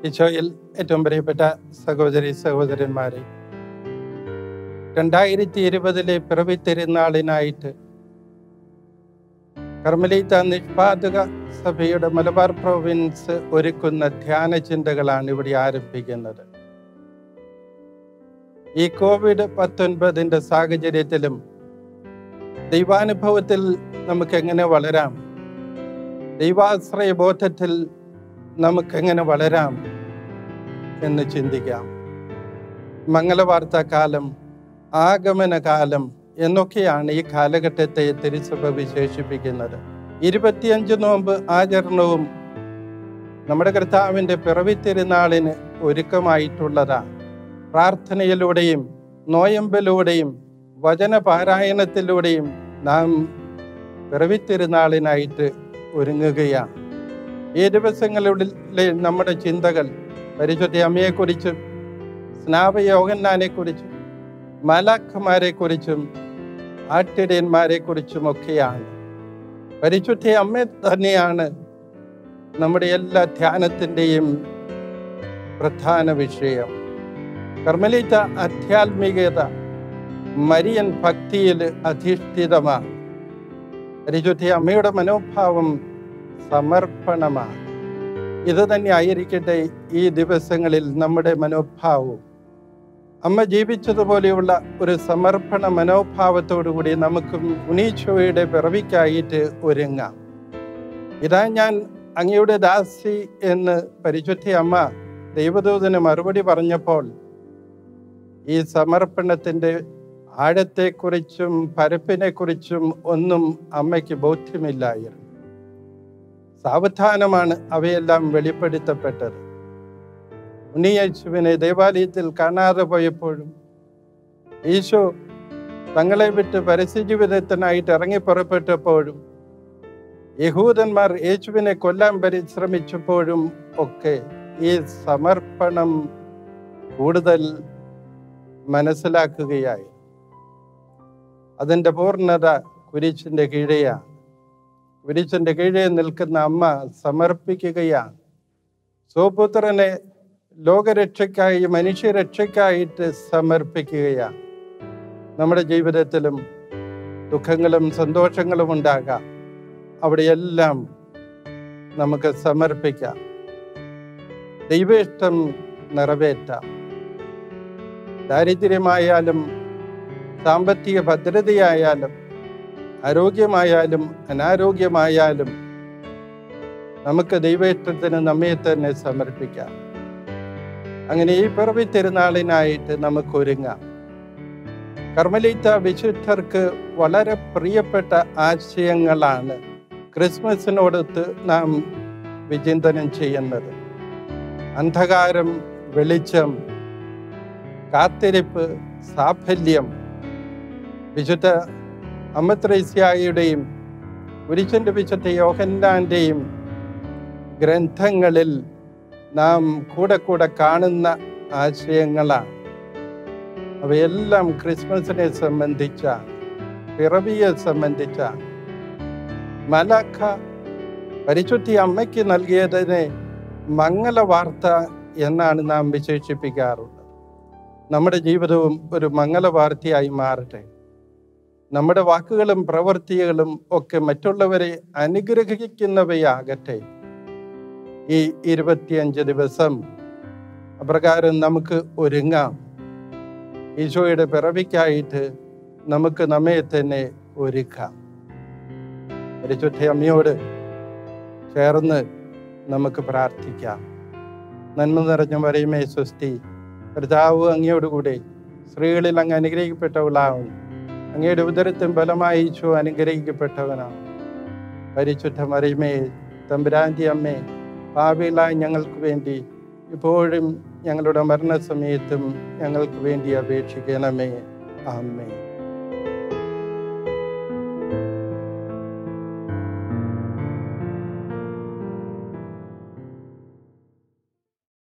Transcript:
ഈശോയിൽ ഏറ്റവും പ്രിയപ്പെട്ട സഹോദരി സഹോദരന്മാരെ രണ്ടായിരത്തി ഇരുപതിലെ പിറവി തിരുനാളിനായിട്ട് കർമ്മലീത്ത നിഷ്പാദക സഭയുടെ മലബാർ പ്രൊവിൻസ് ഒരുക്കുന്ന ധ്യാന ചിന്തകളാണ് ഇവിടെ ആരംഭിക്കുന്നത് ഈ കോവിഡ് പത്തൊൻപതിൻ്റെ സാഹചര്യത്തിലും ദൈവാനുഭവത്തിൽ നമുക്ക് എങ്ങനെ വളരാം ദൈവാശ്രയ ബോധത്തിൽ നമുക്ക് എങ്ങനെ വളരാം എന്ന് ചിന്തിക്കാം മംഗളവാർത്ത കാലം ആഗമന കാലം എന്നൊക്കെയാണ് ഈ കാലഘട്ടത്തെ തിരുസഭ വിശേഷിപ്പിക്കുന്നത് ഇരുപത്തിയഞ്ച് നോമ്പ് ആചരണവും നമ്മുടെ കർത്താവിൻ്റെ പിറവി തിരുനാളിന് ഒരുക്കമായിട്ടുള്ളതാണ് പ്രാർത്ഥനയിലൂടെയും നോയമ്പിലൂടെയും വചനപാരായണത്തിലൂടെയും നാം പിറവി തിരുനാളിനായിട്ട് ഒരുങ്ങുകയാണ് ഈ ദിവസങ്ങളിലെ നമ്മുടെ ചിന്തകൾ പരിശുദ്ധ അമ്മയെക്കുറിച്ചും സ്നാപയോഹന്നാനെ കുറിച്ചും മലാഖമാരെ കുറിച്ചും ആട്ടിടയന്മാരെ കുറിച്ചും ഒക്കെയാണ് പരിശുദ്ധ അമ്മ തന്നെയാണ് നമ്മുടെ എല്ലാ ധ്യാനത്തിൻ്റെയും പ്രധാന വിഷയം കർമ്മലീത്ത ആധ്യാത്മികത മരിയൻ ഭക്തിയിൽ അധിഷ്ഠിതമാണ് പരിശുദ്ധ അമ്മയുടെ മനോഭാവം സമർപ്പണമാണ് ഇത് തന്നെ ആയിരിക്കട്ടെ ഈ ദിവസങ്ങളിൽ നമ്മുടെ മനോഭാവവും അമ്മ ജീവിച്ചതുപോലെയുള്ള ഒരു സമർപ്പണ മനോഭാവത്തോടുകൂടി നമുക്കും ഉണീച്ചോയുടെ പിറവിക്കായിട്ട് ഒരുങ്ങാം ഇതാ ഞാൻ അങ്ങയുടെ ദാസി എന്ന് പരിശുദ്ധ അമ്മ ദൈവദൂതന് മറുപടി പറഞ്ഞപ്പോൾ ഈ സമർപ്പണത്തിൻ്റെ ആഴത്തെക്കുറിച്ചും പരപ്പിനെക്കുറിച്ചും ഒന്നും അമ്മയ്ക്ക് ബോധ്യമില്ലായിരുന്നു സാവധാനമാണ് അവയെല്ലാം വെളിപ്പെടുത്തപ്പെട്ടത് ഉണ്ണിയേശുവിനെ ദേവാലയത്തിൽ കാണാതെ പോയപ്പോഴും ഈശോ തങ്ങളെ വിട്ട് പരസ്യജീവിതത്തിനായിട്ട് ഇറങ്ങി പുറപ്പെട്ടപ്പോഴും യഹൂദന്മാർ യേശുവിനെ കൊല്ലാൻ പരിശ്രമിച്ചപ്പോഴും ഒക്കെ ഈ സമർപ്പണം കൂടുതൽ മനസ്സിലാക്കുകയായി അതിൻ്റെ പൂർണ്ണത കുരിശിൻ്റെ കീഴെയാണ് കുരിശിൻ്റെ കീഴെ നിൽക്കുന്ന അമ്മ സമർപ്പിക്കുകയാണ് സ്വപുത്രനെ ലോകരക്ഷയ്ക്കായി മനുഷ്യരക്ഷയ്ക്കായിട്ട് സമർപ്പിക്കുകയാണ് നമ്മുടെ ജീവിതത്തിലും ദുഃഖങ്ങളും സന്തോഷങ്ങളും ഉണ്ടാകാം അവിടെയെല്ലാം നമുക്ക് സമർപ്പിക്കാം ദൈവേഷ്ടം നിറവേറ്റാം ദാരിദ്ര്യമായാലും സാമ്പത്തിക ഭദ്രതയായാലും ആരോഗ്യമായാലും അനാരോഗ്യമായാലും നമുക്ക് ദൈവേഷ്ടത്തിന് നമ്മെ തന്നെ സമർപ്പിക്കാം അങ്ങനെ ഈ പിറവി തിരുനാളിനായിട്ട് നമുക്ക് ഒരുങ്ങാം കർമ്മലീത്ത വിശുദ്ധർക്ക് വളരെ പ്രിയപ്പെട്ട ആശയങ്ങളാണ് ക്രിസ്മസിനോടൊത്ത് നാം വിചിന്തനം ചെയ്യുന്നത് അന്ധകാരം വെളിച്ചം കാത്തിരിപ്പ് സാഫല്യം വിശുദ്ധ അമ്മത്രേസ്യായുടെയും കുരിശന്റെ വിശുദ്ധ യോഹന്നാന്റെയും ഗ്രന്ഥങ്ങളിൽ നാം കൂടെ കൂടെ കാണുന്ന ആശയങ്ങളാണ് അവയെല്ലാം ക്രിസ്മസിനെ സംബന്ധിച്ച പിറവിയെ സംബന്ധിച്ച മലഖ പരിശുദ്ധി അമ്മയ്ക്ക് നൽകിയതിനെ മംഗളവാർത്ത എന്നാണ് നാം വിശേഷിപ്പിക്കാറുള്ളത് നമ്മുടെ ജീവിതവും ഒരു മംഗളവാർത്തയായി മാറട്ടെ നമ്മുടെ വാക്കുകളും പ്രവൃത്തികളും ഒക്കെ മറ്റുള്ളവരെ അനുഗ്രഹിക്കുന്നവയാകട്ടെ ഈ ഇരുപത്തിയഞ്ച് ദിവസം അപ്രകാരം നമുക്ക് ഒരുങ്ങാം ഈശോയുടെ പിറവിക്കായിട്ട് നമുക്ക് നമ്മെ തന്നെ ഒരുക്കാം പരിശുദ്ധ അമ്മയോട് ചേർന്ന് നമുക്ക് പ്രാർത്ഥിക്കാം നന്മ നിറഞ്ഞ പറയുമേ സ്വസ്തി കർത്താവ് അങ്ങയോടുകൂടെ സ്ത്രീകളിൽ അങ്ങ് അനുഗ്രഹിക്കപ്പെട്ടവളാവും അങ്ങയുടെ ഉദരത്തും ബലമായി ഈശോ അനുഗ്രഹിക്കപ്പെട്ടവനാണ് പരിശുദ്ധ മറിയമേ തമ്പുരാന്തി അമ്മേ പാപികളായ ഞങ്ങൾക്ക് വേണ്ടി ഇപ്പോഴും ഞങ്ങളുടെ മരണസമയത്തും ഞങ്ങൾക്ക് വേണ്ടി അപേക്ഷിക്കണമേ ആമേ